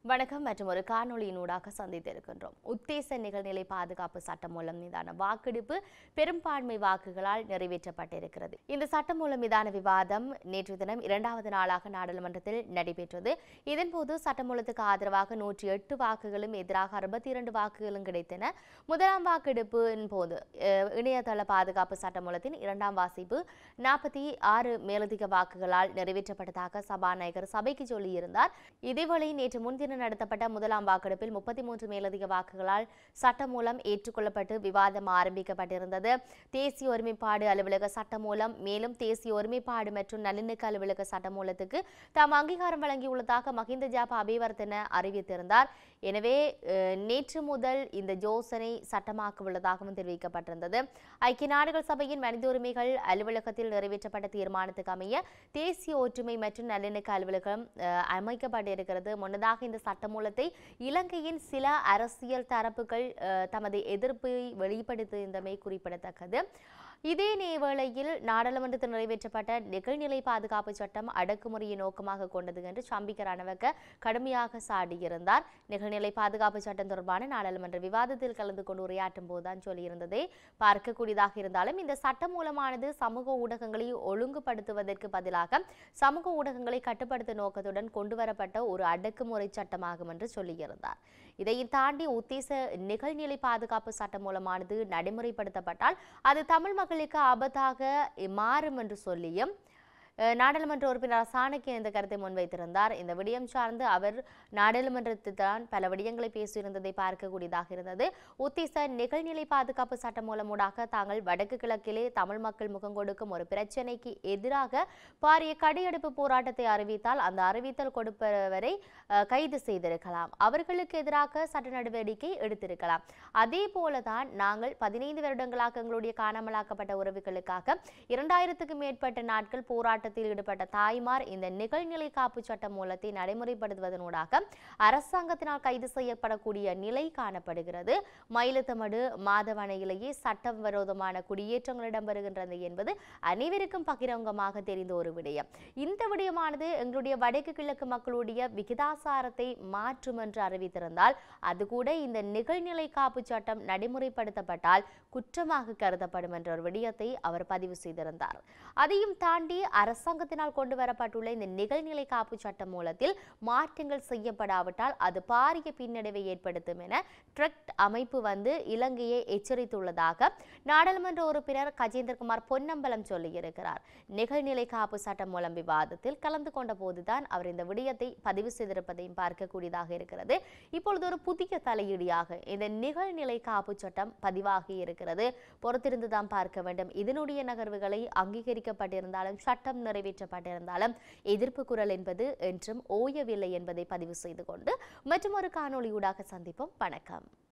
வணக்கம் மற்றும் ஒரு காணொளியினூடாக சந்தித்திருக்கின்றோம் உத்தேச நிகழ்நிலை பாதுகாப்பு சட்டமூலம் மீதான வாக்கெடுப்பு பெரும்பான்மை வாக்குகளால் நிறைவேற்றப்பட்டிருக்கிறது இந்த சட்டமூலம் மீதான விவாதம் நேற்று தினம் இரண்டாவது நாளாக நாடாளுமன்றத்தில் நடைபெற்றது இதன்போது சட்டமூலத்துக்கு ஆதரவாக நூற்றி எட்டு வாக்குகளும் எதிராக அறுபத்தி இரண்டு வாக்குகளும் கிடைத்தன முதலாம் வாக்கெடுப்பின் போது அஹ், இணையதள பாதுகாப்பு சட்டமூலத்தின் இரண்டாம் வாசிப்பு நாற்பத்தி ஆறு மேலதிக வாக்குகளால் நிறைவேற்றப்பட்டதாக சபாநாயகர் சபைக்கு சொல்லியிருந்தார் இதேவேளை நேற்று முன்தினம் நடத்தப்பட்ட முதலாம் வாக்கெடுப்பில் முப்பத்தி மூன்று மேலதிக வாக்குகளால் சட்டம் மூலம் ஏற்றுக்கொள்ளப்பட்டு விவாதம் ஆரம்பிக்கப்பட்டிருந்தது தேசிய ஒருமைப்பாடு அலுவலக சட்டம் மூலம் மேலும் தேசிய ஒருமைப்பாடு மற்றும் நல்லிணக்க அலுவலக சட்டம் மூலத்துக்கு தாம் அங்கீகாரம் வழங்கியுள்ளதாக மஹிந்த ஜாபா அபிவர்த்தன அறிவித்திருந்தார் எனவே அஹ், நேற்று முதல் இந்த யோசனை சட்டமாக்க உள்ளதாகவும் தெரிவிக்கப்பட்டிருந்தது ஐக்கிய நாடுகள் சபையின் மனித உரிமைகள் அலுவலகத்தில் நிறைவேற்றப்பட்ட தீர்மானத்துக்கு அமைய தேசிய ஒற்றுமை மற்றும் நல்லிணக்க அலுவலகம் அஹ், அமைக்கப்பட்டிருக்கிறது முன்னதாக இந்த சட்டமூலத்தை இலங்கையின் சில அரசியல் தரப்புகள் அஹ், தமது எதிர்ப்பை வெளிப்படுத்தியிருந்தமை குறிப்பிடத்தக்கது இதே நேவேளையில் நாடாளுமன்றத்தில் நிறைவேற்றப்பட்ட நிகழ்நிலை பாதுகாப்பு சட்டம் அடக்குமுறையை நோக்கமாக கொண்டது என்று சம்பிக்க ரணவக்க கடுமையாக சாடியிருந்தார் நிகழ்நிலை பாதுகாப்பு சட்டம் தொடர்பான நாடாளுமன்ற விவாதத்தில் கலந்து கொண்டு உரையாற்றும் போதுதான் சொல்லியிருந்ததை பார்க்கக்கூடியதாக இருந்தாலும் இந்த சட்டம் மூலமானது சமூக ஊடகங்களை ஒழுங்குபடுத்துவதற்கு பதிலாக சமூக ஊடகங்களை கட்டுப்படுத்தும் நோக்கத்துடன் கொண்டுவரப்பட்ட ஒரு அடக்குமுறை சட்டமாகும் என்று சொல்லியிருந்தார் இதை தாண்டி உத்தேச நிகழ்நிலை பாதுகாப்பு சட்டம் மூலமானது நடைமுறைப்படுத்தப்பட்டால் அது தமிழ் மக்களுக்கு ஆபத்தாக மாறும் என்று சொல்லியும் அஹ், நாடாளுமன்ற உறுப்பினர் சாணக்கியன் இந்த கருத்தை முன்வைத்திருந்தார் இந்த விடயம் சார்ந்து அவர் நாடாளுமன்றத்தில் தான் பல விடயங்களை பேசியிருந்ததை பார்க்கக்கூடியதாக இருந்தது உத்தேச நிகழ்நிலை பாதுகாப்பு சட்டம் மூலமூடாக தாங்கள் வடக்கு கிழக்கிலே தமிழ் மக்கள் முகம் கொடுக்கும் ஒரு பிரச்சனைக்கு எதிராக பாரிய கடையெடுப்பு போராட்டத்தை அறிவித்தால் அந்த அறிவித்தல் கொடுப்பவரை அஹ், கைது செய்திருக்கலாம் அவர்களுக்கு எதிராக சட்ட நடவடிக்கை எடுத்திருக்கலாம் அதே போலதான் நாங்கள் பதினைந்து வருடங்களாக எங்களுடைய காணாமலாக்கப்பட்ட உறவுகளுக்காக இரண்டாயிரத்துக்கு மேற்பட்ட நாட்கள் போராட்டத்தில் ஈடுபட்ட தாய்மார் இந்த நிகழ்நிலை காப்பு சட்ட மூலத்தை நடைமுறைப்படுத்துவதனூடாக அரசாங்கத்தினால் கைது செய்யப்படக்கூடிய நிலை காணப்படுகிறது மயிலத்தமடு மாதவனையிலேயே சட்டம் விரோதமான குடியேற்றங்கள் இடம்பெறுகின்றது என்பது அனைவருக்கும் பகிரங்கமாக தெரிந்த ஒரு விடயம் இந்த விடயமானது எங்களுடைய வடக்கு கிழக்கு மக்களுடைய விகிதாசாரத்தை மாற்றும் என்று அறிவித்திருந்தால் அது கூட இந்த நிகழ்நிலை காப்பு சட்டம் நடைமுறைப்படுத்தப்பட்டால் குற்றமாக கருதப்படும் என்ற ஒரு விடயத்தை அவர் பதிவு செய்திருந்தார் அதையும் தாண்டி அரசாங்கத்தினால் கொண்டு வரப்பட்டுள்ள இந்த நிகழ்நிலை காப்பு சட்டம் மூலத்தில் மாற்றங்கள் செய்யப்படாவிட்டால் அது பாரிய பின்னடைவை ஏற்படுத்தும் என ட்ரக்ட் அமைப்பு வந்து இலங்கையை எச்சரித்துள்ளதாக நாடாளுமன்ற உறுப்பினர் கஜேந்திரகுமார் பொன்னம்பலம் சொல்லியிருக்கிறார் நிகழ்நிலை காப்பு சட்டம் மூலம் விவாதத்தில் கலந்து கொண்ட போதுதான் அவர் இந்த விடயத்தை பதிவு செய்திருப்பதையும் பார்க்கக்கூடியதாக இருக்கிறது இப்பொழுது ஒரு புதிய தலையீடியாக இந்த நிகழ்நிலை காப்பு சட்டம் பதிவாகி இருக்கிறது பொறுத்திருந்து தான் பார்க்க வேண்டும் இதனுடைய நகர்வுகளை அங்கீகரிக்கப்பட்டிருந்தாலும் சட்டம் நிறைவேற்றப்பட்டிருந்தாலும் எதிர்ப்பு குரல் என்பது என்றும் ஓயவில்லை என்பதை பதிவு செய்து கொண்டு மற்றும் ஒரு காணொளியூடாக சந்திப்போம் வணக்கம்